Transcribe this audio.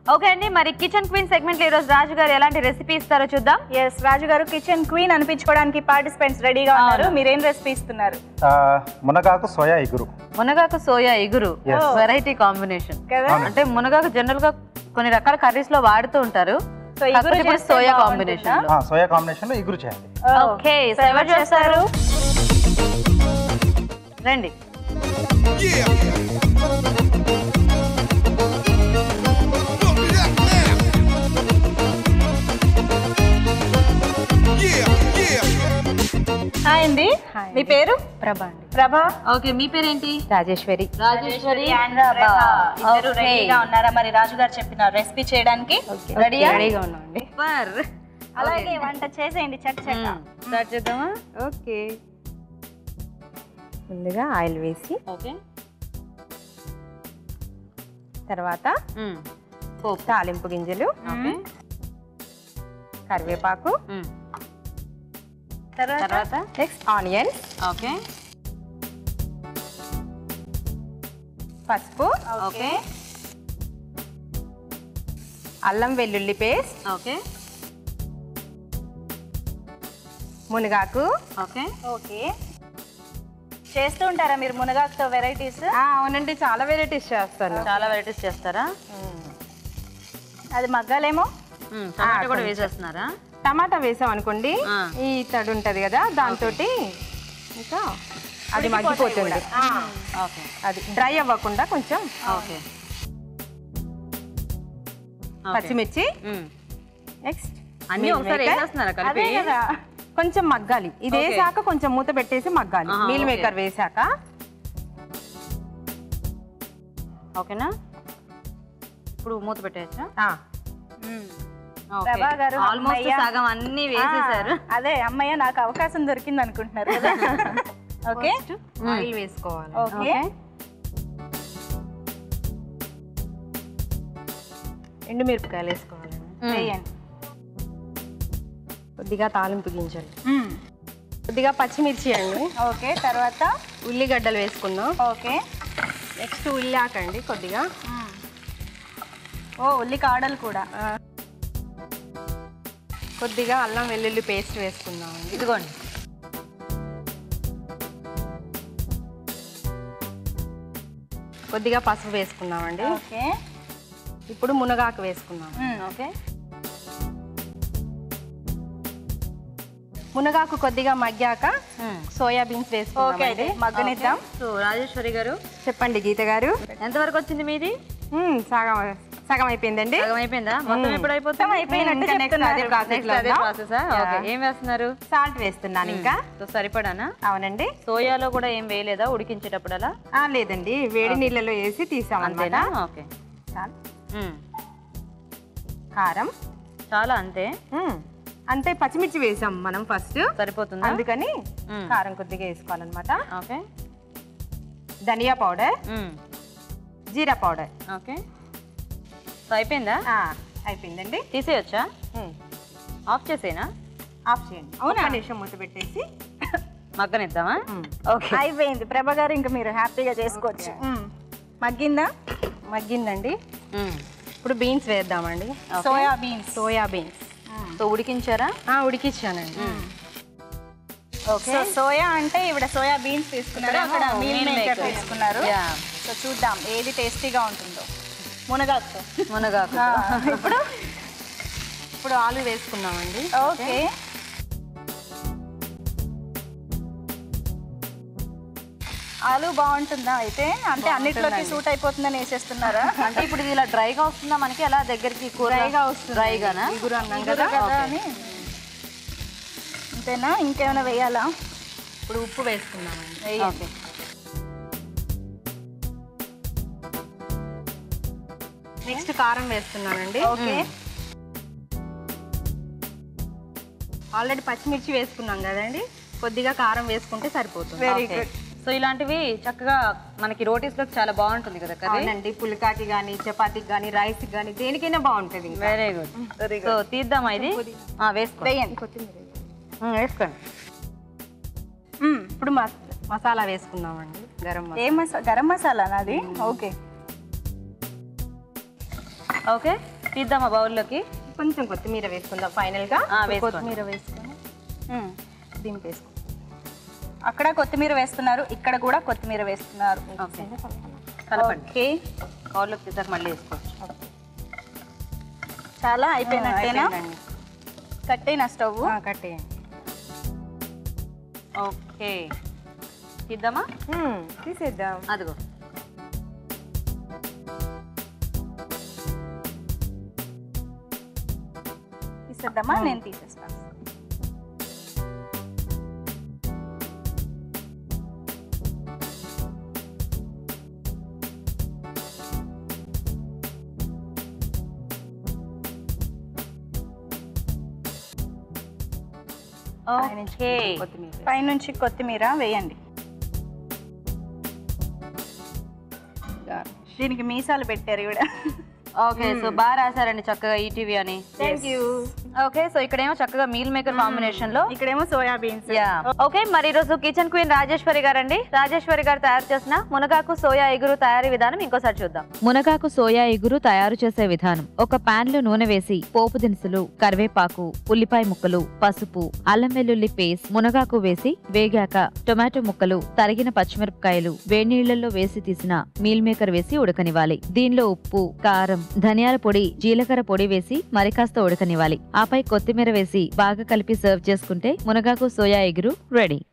Okay అండి మరి kitchen queen segment ఈ రోజు రాజు గారు ఎలాంటి రెసిపీ ఇస్తారో చూద్దాం ఎస్ రాజు గారు కిచెన్ క్వీన్ అనిపించుకోవడానికి పార్టిసిపెంట్స్ రెడీగా ఉన్నారు అవును. మీరేం రెసిపీ ఇస్తున్నారు ఆ, మునగాకు సోయా ఇగురు మునగాకు సోయా ఇగురు Yes. వెరైటీ కాంబినేషన్ కదా అంటే మునగాకు జనరల్ గా కొన్ని రకాల కర్రీస్ లో వాడుతూ ఉంటారు సో ఇగురు కాకపోతే ఇప్పుడు చేస్తే సోయా బాగుంటుందా? కాంబినేషన్ ఆ, సోయా కాంబినేషన్ లో ఇగురు చేయాలి ఓకే సో ఎవరు చేస్తారు రండి Yeah. Look it up now. Yeah, yeah. Hi అండి మీ పేరు ప్రభా అండి ప్రభా ఓకే మీ పేరేంటి రాజేశ్వరి రాజేశ్వరి and ప్రభా ఇద్దరు రెడీగా ఉన్నారా మరి రాజు గారు చెప్పిన రెసిపీ చేయడానికి రెడీయా రెడీగా ఉన్నాం అండి సూపర్ అలాగే వంట చేసేయండి చక్ చక్క స్టార్ట్ చేద్దామా ఓకే ముందుగా ఆయిల్ వేసి ఓకే తర్వాత పోపు తాలింపు గింజలు ఓకే కరివేపాకు తర్వాత తర్వాత నెక్స్ట్ ఆనియన్స్ ఓకే పసుపు ఓకే అల్లం వెల్లుల్లి పేస్ట్ ఓకే మునగాకు ఓకే ఓకే చేస్తూ ఉంటారా మీరు మునగాకుతో వెరైటీస్ ఆ, అవునండి చాలా వెరైటీస్ చేస్తాను చాలా వెరైటీస్ చేస్తారా అది మగ్గాలేమో టమాటా కూడా వేసేస్తున్నారా టమాటా వేసాం అనుకోండి ఆ. ఈ తడి ఉంటది కదా దాంతో ఇంకా అది మగ్గిపోతుంది ఆ, ఓకే అది డ్రై అవ్వకుండా కొంచెం ఓకే పచ్చిమిర్చి నెక్స్ట్ అన్ని ఒకసారి వేసేస్తున్నారా కలిపి అదే కదా కొంచెం మగ్గాలి ఇది Okay. వేసాక కొంచెం మూత పెట్టేసి మగ్గాలి ఆహా, మీల్ okay. మేకర్ వేసాక ఓకేనా ఇప్పుడు మూత పెట్టేయచ్చా ఆ, ప్రభా గారు, ఆల్మోస్ట్ అమ్మయ్య. సగం అన్ని వేసేసారు ఆ, అదే అమ్మయ్య నాకు అవకాశం దొరికింది అనుకుంటున్నారు కదా ఓకే ఆయిల్ వేసుకోవాలి ఓకే ఎండు మిరపకాయలు వేసుకోవాలండి వేయండి కొద్దిగా తాలింపు గింజలు మ్మ్. కొద్దిగా పచ్చిమిర్చి అండి ఓకే తర్వాత ఉల్లిగడ్డలు వేసుకుందాం ఓకే నెక్స్ట్ ఉల్లాకండి కొద్దిగా మ్మ్. ఓ ఉల్లి కాడలు కూడా కొద్దిగా అల్లం వెల్లుల్లి పేస్ట్ వేసుకుందామండి ఇదిగోండి కొద్దిగా పసుపు వేసుకుందామండి ఓకే ఇప్పుడు మునగాకు వేసుకుందాం మ్మ్. ఓకే మునగాకు కొద్దిగా మగ్గాక సోయా బీన్స్ ఓకే వేసుకుందామండి అయితే మగ్గనిద్దాం సో రాజేశ్వరి గారు చెప్పండి గీత గారు ఎంతవరకు వచ్చింది మీది మ్మ్, సగం సగం అయిపోయిందండి సగం అయిపోయిందా మొత్తం ఎప్పుడు అయిపోతుంది మొత్తం అయిపోయినట్టు ఇంకా next అదే చెప్తున్నారు. process నెక్స్ట్ లో అదే ఉందాం. ప్రాసెస్ ఓకే ఏం వేస్తున్నారు సాల్ట్ వేస్తున్నాను ఇంకా సో సరిపడానా అవునండి సోయాలో కూడా ఏం వేయలేదా ఉడికించేటప్పుడు అలా ఆ, లేదండి వేడి నీళ్ళలో వేసి తీసాం అంతేనా అనమాట ఓకే చాలు. మ్మ్. కారం చాలా అంతే మ్మ్. అంటే పచ్చిమిర్చి వేసాం మనం ఫస్ట్ సరిపోతుందా అందుకని మ్మ్. కారం కొద్దిగా వేసుకోవాలన్నమాట ఓకే ధనియా పౌడర్ మ్మ్. జీరా పౌడర్ ఓకే సో అయిపోయిందా ఆ, అయిపోయిందండి తీసేయొచ్చా మ్మ్. ఆఫ్ చేసేనా ఆఫ్ చేయండి అవునా నిమిషం మూత పెట్టేసి మగ్గనిద్దామా మ్మ్. ఓకే అయిపోయింది ప్రభా గారు ఇంకా మీరు హ్యాపీగా చేసుకోవచ్చు మ్మ్. మగ్గిందా మగ్గిందండి మ్మ్. ఇప్పుడు బీన్స్ వేద్దామండి soya beans soya beans so ఉడికించారా ఆ, ఉడికిచ్చానండి ఓకే సో సోయా అంటే ఇవిడ సోయా బీన్స్ తీసుకున్నారు అక్కడ మీల్ meal మేకర్ maker. తీసుకున్నారు యా సో చూద్దాం ఏది టేస్టీగా ఉంటుందో మునగాకుతో మునగాకు ఆ, ఇప్పుడు ఇప్పుడు ఆలు వేసుకుందామండి ఓకే ఆలు బాగుంటుందా అయితే అంటే అన్నిట్లోకి సూట్ అయిపోతుందని వేసేస్తున్నారా అంటే ఇప్పుడు ఇది ఇలా డ్రైగా వస్తుందా మనకి ఎలా దగ్గరికి కూర డ్రైగా వస్తుంది డ్రైగానా ఇగురు అన్నాం ఇగురు కదా కదా అని అంతేనా ఇంకేమైనా వేయాలా ఇప్పుడు ఉప్పు వేసుకుందామండి ఓకే నెక్స్ట్ కారం వేస్తున్నానండి ఓకే ఆల్రెడీ పచ్చిమిర్చి వేసుకున్నాం కదండి కొద్దిగా కారం వేసుకుంటే సరిపోతుంది వెరీ ఓకే. గుడ్ సో ఇలాంటివి చక్కగా మనకి రోటీస్ లో చాలా బాగుంటుంది కదా కర్రీ అవునండి పుల్కాకి కానీ చపాతీకి కానీ రైస్కి కానీ దేనికైనా బాగుంటుంది ఇంకా. వెరీ గుడ్ సో తీద్దామా ఇది ఆ, వేసుకో వేయండి ఉమ్, వేసుకోండి ఇప్పుడు మస్- మసాలా వేసుకుందామండి గరం మసాలా ఏ మసా గరం మసాలా నాది ఓకే ఓకే తీద్దామా బౌల్లోకి కొంచెం కొత్తిమీర వేసుకుందాం ఫైనల్గా ఆ, వేసుకోండి. కొత్తిమీర వేసుకొని మ్మ్. దింపేసుకో అక్కడ కొత్తిమీర వేస్తున్నారు ఇక్కడ కూడా కొత్తిమీర వేస్తున్నారు ఓకే కలపండి ఓకే బౌల్లోకి తీద్దాక మళ్ళీ వేసుకోవచ్చు చాలా అయిపోయినట్టేనా అయిపోయిందండి. కట్టేనా స్టవ్ ఆ, కట్టేయండి ఓకే తీద్దామా మ్మ్, తీసేద్దాం అదిగో తీసేద్దామా నేను తీసేస్తాను ఓకే కొత్తిమీర పైనుంచి కొత్తిమీర వేయండి దీనికి మీసాలు పెట్టారు కూడా ఓకే సో బాగా రాశారండి చక్కగా ఈటీవీ అని థ్యాంక్ యూ ఓకే సో ఇక్కడేమో చక్కగా మీల్ మేకర్ కాంబినేషన్ లో ఇక్కడేమో సోయా బీన్స్ యా ఓకే మరి ఈరోజు కిచెన్ క్వీన్ రాజేశ్వరి గారండి రాజేశ్వరి గారు తయారు చేసిన మునగాకు సోయా ఎగురు తయారీ విధానం ఇంకోసారి చూద్దాం మునగాకు సోయా ఎగురు తయారు చేసే విధానం ఒక పాన్ లో నూనె వేసి పోపు దినుసులు కరివేపాకు ఉల్లిపాయ ముక్కలు పసుపు అల్లం వెల్లుల్లి పేస్ట్ మునగాకు వేసి వేగాక టొమాటో ముక్కలు తరిగిన పచ్చిమిరపకాయలు వేడినీళ్లలో వేసి తీసిన మీల్ మేకర్ వేసి ఉడకనివ్వాలి దీనిలో ఉప్పు కారం ధనియాల పొడి జీలకర్ర పొడి వేసి మరి కాస్త ఉడకనివ్వాలి ఆపై కొత్తిమీర వేసి బాగా కలిపి సర్వ్ చేసుకుంటే మునగాకు సోయా ఎగురు రెడీ